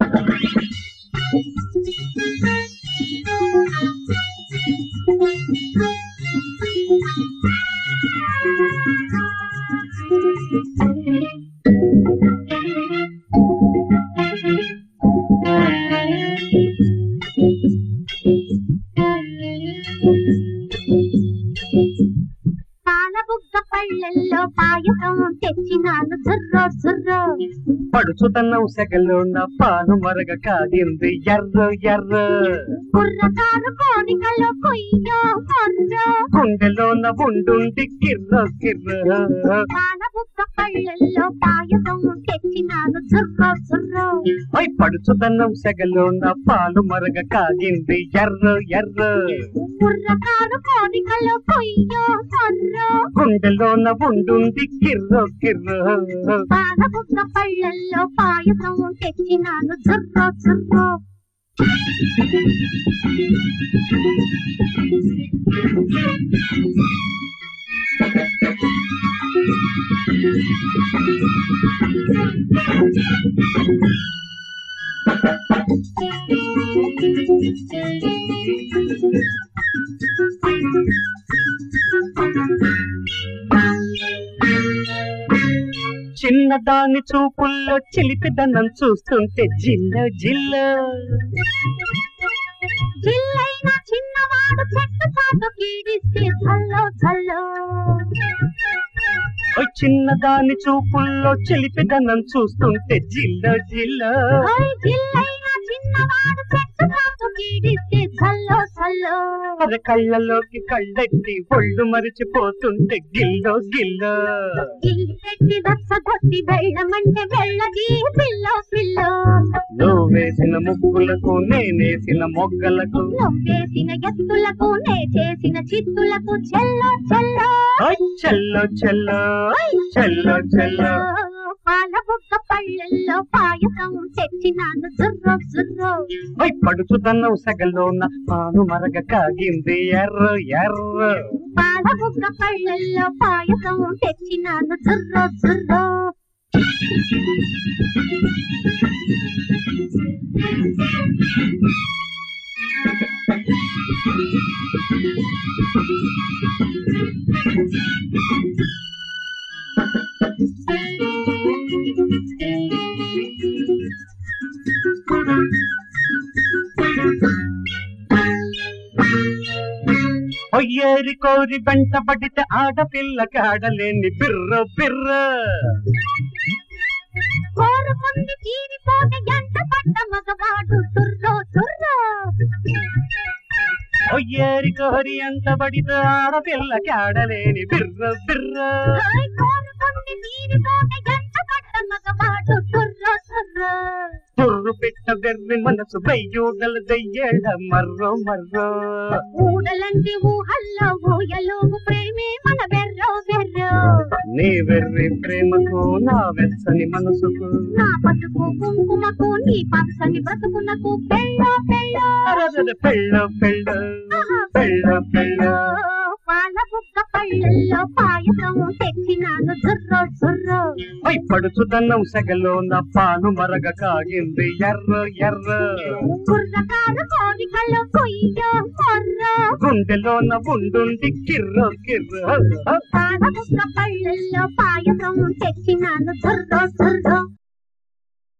పాలబుగ్గ పళ్ళెల్లో పాయసం తెచ్చినాను జుర్రో జుర్రో పడుచుతన్నం సెగలోన పాను మరగ కాగింది ఎర్ర ఎర్ర కుర్రకారు కోరికలో కొయ్యో మొర్రో గుండెలోన ఉండుండి కిర్ర కిర్ర పాలబుగ్గ పళ్ళెల్లో పాయసం తెచ్చినాను జుర్రో జుర్రో పై పడుచుతన్నం సెగలోన పాలు మరగ కాగింది ఎర్ర ఎర్ర కుర్రకారు కోరికలో కొయ్యో మొర్రో గుండెలోన ఉండుండి కిర్ర కిర్ర పాలబుగ్గ పళ్ళెల్లో పాయసం తెచ్చినాను జుర్రో జుర్రో చిన్నదాని చూపుల్లో చిలిపిదనం చూస్తుంటే జిల్ల జిల్ల జిల్లైన చిన్నవాడు చెట్టు చాటు కీడిస్తే చల్లో చల్లో ఓ చిన్నదాని చూపుల్లో చిలిపిదనం చూస్తుంటే జిల్ల జిల్ల ఓయ్ జిల్లైన చిన్నవాడు చెట్టు చాటు కీడిస్తే చల్లో చల్లో అర కళ్ళలోకి కళ్ళెట్టి ఒళ్ళు మరిచిపోతుంటే గిల్లో గిల్లో గిల్లి పెట్టి దచ్చ కొట్టి వెళ్ళమంటే వెళ్ళగి పిల్లో పిల్లో నువ్వు వేసిన ముగ్గులకు నేనేసిన మొగ్గలకు నవ్వేసిన ఎత్తులకు నే చేసిన చిత్తులకు చెల్లో చెల్లో ఓయ్ చెల్లో చెల్లో చెల్లో చెల్లో పాల బుక్క పళ్ళెల్లో పాయసం తెచ్చినాను జుర్రో జుర్రో ఓయ్ పడుచుదన్నం సగలోన పాను మరగ కాగింది ఎర్ర ఎర్ర పాల బుక్క పళ్ళెల్లో పాయసం తెచ్చినాను జుర్రో జుర్రో ఒయ్యేరి కోరి వెంట పడితే ఆడపిల్ల కాడలేని బిర్ర బిర్ర కోరుకుంది తీరిపోతే గంట పట్ట మగవాడు తుర్రో తుర్రో ఒయ్యేరి కోరి అంత పడితే ఆడపిల్ల కాడలేని బిర్ర బిర్ర ఓయ్ కోరుకుంది తీరిపోతే గంట పట్ట మగవాడు తుర్రో తుర్రో తుర్రు పిట్ట వెర్రి మనసు బయ్యూడల దయ్యేళ్ళ మర్రో మర్రో ఊడలంటి ఊహల్లో ఊయలోగు ప్రేమే మన బెర్రో బెర్రో నీ వెర్రి ప్రేమకు నా వెచ్చని మనసుకు నా పసుపు కుంకుమకు నీ పచ్చని బ్రతుకునకు పెళ్ళో పెళ్ళో అరదర పెళ్ళ పెళ్ళ పెళ్ళ పెళ్ళ పాల బుక్క పళ్ళల్లో పాయసం తెచ్చినాను జుర్రో జుర్రో పై పడుచుదన్నం సెగలోన పాను మరగ కాగింది ఎర్ర ఎర్ర కుర్రకారు కోరికలో కొయ్యో మొర్రో గుండెలోన ఉండుండి కిర్ర కిర్ర పాల బుక్క పళ్ళల్లో పాయసం తెచ్చినాను జుర్రో జుర్రో